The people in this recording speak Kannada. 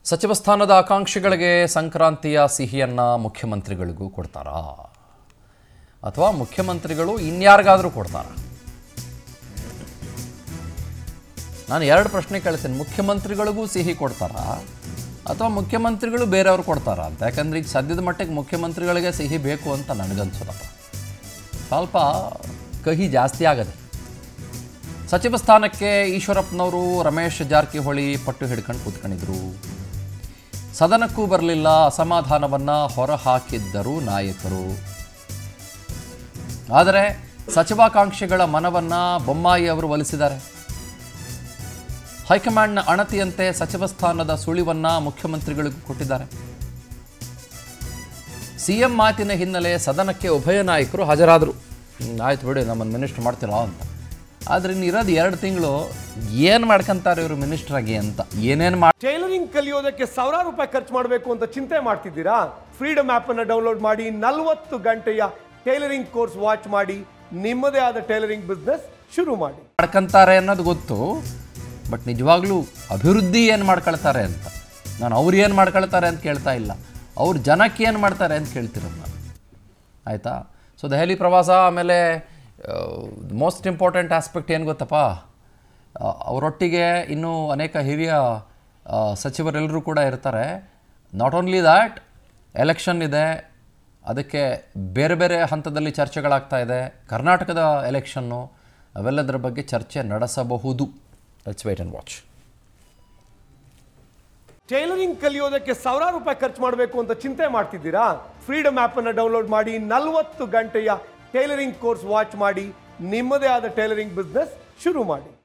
ಸಚಿವ ಸ್ಥಾನದ ಆಕಾಂಕ್ಷಿಗಳಿಗೆ ಸಂಕ್ರಾಂತಿಯ ಸಿಹಿಯನ್ನು ಮುಖ್ಯಮಂತ್ರಿಗಳಿಗೂ ಕೊಡ್ತಾರಾ ಅಥವಾ ಮುಖ್ಯಮಂತ್ರಿಗಳು ಇನ್ಯಾರಿಗಾದರೂ ಕೊಡ್ತಾರಾ ನಾನು ಎರಡು ಪ್ರಶ್ನೆ ಕೇಳ್ತೀನಿ ಮುಖ್ಯಮಂತ್ರಿಗಳಿಗೂ ಸಿಹಿ ಕೊಡ್ತಾರಾ ಅಥವಾ ಮುಖ್ಯಮಂತ್ರಿಗಳು ಬೇರೆಯವ್ರು ಕೊಡ್ತಾರಾ ಅಂತ ಯಾಕಂದ್ರೆ ಈಗ ಸದ್ಯದ ಮಟ್ಟಿಗೆ ಮುಖ್ಯಮಂತ್ರಿಗಳಿಗೆ ಸಿಹಿ ಬೇಕು ಅಂತ ನನಗನ್ಸೋದಪ್ಪ ಸ್ವಲ್ಪ ಕಹಿ ಜಾಸ್ತಿ ಆಗದೆ ಸಚಿವ ಸ್ಥಾನಕ್ಕೆ ಈಶ್ವರಪ್ಪನವರು ರಮೇಶ್ ಜಾರಕಿಹೊಳಿ ಪಟ್ಟು ಹಿಡ್ಕೊಂಡು ಕೂತ್ಕೊಂಡಿದ್ರು ಸದನಕ್ಕೂ ಬರಲಿಲ್ಲ ಅಸಮಾಧಾನವನ್ನು ಹೊರಹಾಕಿದ್ದರು ನಾಯಕರು ಆದರೆ ಸಚಿವಾಕಾಂಕ್ಷಿಗಳ ಮನವನ್ನು ಬೊಮ್ಮಾಯಿ ಅವರು ಒಲಿಸಿದ್ದಾರೆ ಹೈಕಮಾಂಡ್ನ ಅಣತಿಯಂತೆ ಸಚಿವ ಸ್ಥಾನದ ಸುಳಿವನ್ನ ಮುಖ್ಯಮಂತ್ರಿಗಳಿಗೂ ಕೊಟ್ಟಿದ್ದಾರೆ ಸಿಎಂ ಮಾತಿನ ಹಿನ್ನೆಲೆ ಸದನಕ್ಕೆ ಉಭಯ ನಾಯಕರು ಹಾಜರಾದರು ಹ್ಮ್, ಆಯ್ತು ಬಿಡಿ ನಮ್ಮನ್ನು ಮಿನಿಸ್ಟರ್ ಮಾಡ್ತೀರಾ ಅಂತ ಆದರೆ ಇನ್ನು ಇರೋದು ಎರಡು ತಿಂಗಳು ಏನು ಮಾಡ್ಕೊಂತಾರೆ ಇವರು ಮಿನಿಸ್ಟ್ರಾಗಿ ಅಂತ ಏನೇನು ಮಾಡಿ ಟೈಲರಿಂಗ್ ಕಲಿಯೋದಕ್ಕೆ ಸಾವಿರಾರು ರೂಪಾಯಿ ಖರ್ಚು ಮಾಡಬೇಕು ಅಂತ ಚಿಂತೆ ಮಾಡ್ತಿದ್ದೀರಾ ಫ್ರೀಡಮ್ ಆಪ್ ಅನ್ನು ಡೌನ್ಲೋಡ್ ಮಾಡಿ ನಲವತ್ತು ಗಂಟೆಯ ಟೈಲರಿಂಗ್ ಕೋರ್ಸ್ ವಾಚ್ ಮಾಡಿ ನಿಮ್ಮದೇ ಆದ ಟೈಲರಿಂಗ್ ಬಿಸ್ನೆಸ್ ಶುರು ಮಾಡಿ ಮಾಡ್ಕೊಂತಾರೆ ಅನ್ನೋದು ಗೊತ್ತು ಬಟ್ ನಿಜವಾಗ್ಲೂ ಅಭಿವೃದ್ಧಿ ಏನು ಮಾಡ್ಕೊಳ್ತಾರೆ ಅಂತ ನಾನು ಅವ್ರು ಏನು ಮಾಡ್ಕೊಳ್ತಾರೆ ಅಂತ ಕೇಳ್ತಾ ಇಲ್ಲ ಅವ್ರು ಜನಕ್ಕೆ ಏನು ಮಾಡ್ತಾರೆ ಅಂತ ಕೇಳ್ತಿರೋದು ನಾನು ಆಯಿತಾ ಸೊ ದೆಹಲಿ ಪ್ರವಾಸ ಆಮೇಲೆ ಮೋಸ್ಟ್ ಇಂಪಾರ್ಟೆಂಟ್ ಆಸ್ಪೆಕ್ಟ್ ಏನು ಗೊತ್ತಪ್ಪ ಆ, ಅವರೊಟ್ಟಿಗೆ ಇನ್ನೂ ಅನೇಕ ಹಿರಿಯ ಆ, ಸಚಿವರೆಲ್ಲರೂ ಕೂಡ ಇರ್ತಾರೆ ನಾಟ್ ಓನ್ಲಿ ದ್ಯಾಟ್ ಎಲೆಕ್ಷನ್ ಇದೆ ಅದಕ್ಕೆ ಬೇರೆ ಬೇರೆ ಹಂತದಲ್ಲಿ ಚರ್ಚೆಗಳಾಗ್ತಾ ಇದೆ ಕರ್ನಾಟಕದ ಎಲೆಕ್ಷನ್ನು ಅವೆಲ್ಲದರ ಬಗ್ಗೆ ಚರ್ಚೆ ನಡೆಸಬಹುದು let's wait and watch tailoring ಕಲಿಯೋದಕ್ಕೆ ಸಾವಿರಾರು ರೂಪಾಯಿ ಖರ್ಚು ಮಾಡಬೇಕು ಅಂತ ಚಿಂತೆ ಮಾಡ್ತಿದ್ದೀರಾ ಫ್ರೀಡಮ್ ಆಪ್ ಅನ್ನು ಡೌನ್ಲೋಡ್ ಮಾಡಿ ನಲವತ್ತು ಗಂಟೆಯ ಟೈಲರಿಂಗ್ ಕೋರ್ಸ್ ವಾಚ್ ಮಾಡಿ ನಿಮ್ಮದೇ ಆದ ಟೈಲರಿಂಗ್ ಬಿಸ್ನೆಸ್ ಶುರು ಮಾಡಿ